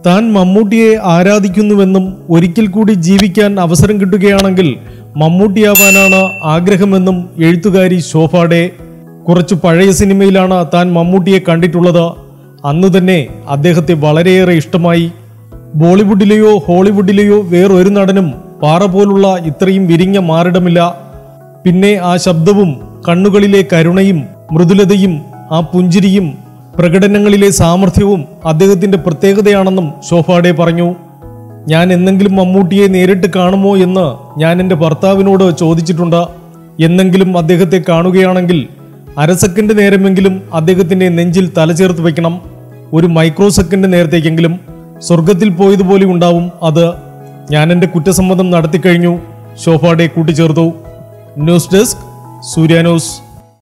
താൻ മമ്മൂട്ടിയെ ആരാധിക്കുന്നുവെന്നും ഒരിക്കൽ കൂടി ജീവിക്കാൻ അവസരം കിട്ടുകയാണെങ്കിൽ മമ്മൂട്ടിയാവാനാണ് ആഗ്രഹമെന്നും എഴുത്തുകാരി ശോഭാടെ കുറച്ചു പഴയ സിനിമയിലാണ് താൻ മമ്മൂട്ടിയെ കണ്ടിട്ടുള്ളത് അന്ന് തന്നെ അദ്ദേഹത്തെ വളരെയേറെ ഇഷ്ടമായി ബോളിവുഡിലെയോ ഹോളിവുഡിലെയോ വേറൊരു നടനും പാറ പോലുള്ള ഇത്രയും വിരിഞ്ഞ മാറിടമില്ല പിന്നെ ആ ശബ്ദവും കണ്ണുകളിലെ കരുണയും മൃദുലതയും ആ പുഞ്ചിരിയും പ്രകടനങ്ങളിലെ സാമർഥ്യവും അദ്ദേഹത്തിന്റെ പ്രത്യേകതയാണെന്നും ശോഭാടെ പറഞ്ഞു ഞാൻ എന്നെങ്കിലും മമ്മൂട്ടിയെ നേരിട്ട് കാണുമോ എന്ന് ഞാൻ എൻ്റെ ഭർത്താവിനോട് ചോദിച്ചിട്ടുണ്ട് എന്നെങ്കിലും അദ്ദേഹത്തെ കാണുകയാണെങ്കിൽ അര സെക്കൻഡ് നേരമെങ്കിലും അദ്ദേഹത്തിന്റെ നെഞ്ചിൽ തലചേർത്ത് വെക്കണം ഒരു മൈക്രോ സെക്കൻഡ് നേരത്തേക്കെങ്കിലും സ്വർഗത്തിൽ പോയതുപോലെ ഉണ്ടാവും അത് ഞാൻ എൻ്റെ കുറ്റസമ്മതം നടത്തിക്കഴിഞ്ഞു ശോഭാടെ കൂട്ടിച്ചേർത്തു ന്യൂസ് ഡെസ്ക് സൂര്യ ന്യൂസ്